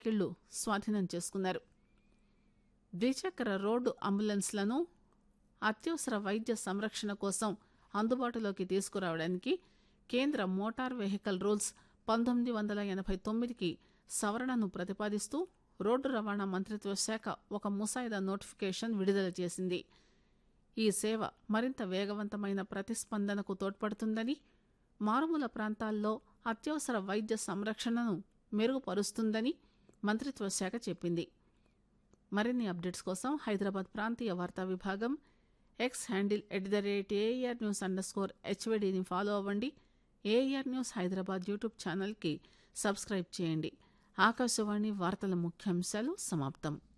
కిళ్లు స్వాధీనం చేసుకున్నారు ద్విచక్ర రోడ్డు అంబులెన్స్లను అత్యవసర వైద్య సంరక్షణ కోసం అందుబాటులోకి తీసుకురావడానికి కేంద్ర మోటార్ వెహికల్ రూల్స్ పంతొమ్మిది వందల ఎనభై తొమ్మిదికి సవరణను ప్రతిపాదిస్తూ రోడ్డు రవాణా మంత్రిత్వ శాఖ ఒక ముసాయిదా నోటిఫికేషన్ విడుదల చేసింది ఈ సేవ మరింత వేగవంతమైన ప్రతిస్పందనకు తోడ్పడుతుందని మారుమూల ప్రాంతాల్లో అత్యవసర వైద్య సంరక్షణను మెరుగుపరుస్తుందని మంత్రిత్వ శాఖ చెప్పింది మరిన్ని అప్డేట్స్ కోసం హైదరాబాద్ ప్రాంతీయ వార్తా విభాగం X handle at the rate AIR news underscore స్కోర్ హెచ్వీడీని ఫాలో అవ్వండి ఏఆర్ న్యూస్ హైదరాబాద్ యూట్యూబ్ ఛానల్కి సబ్స్క్రైబ్ చేయండి ఆకాశవాణి వార్తల ముఖ్యాంశాలు సమాప్తం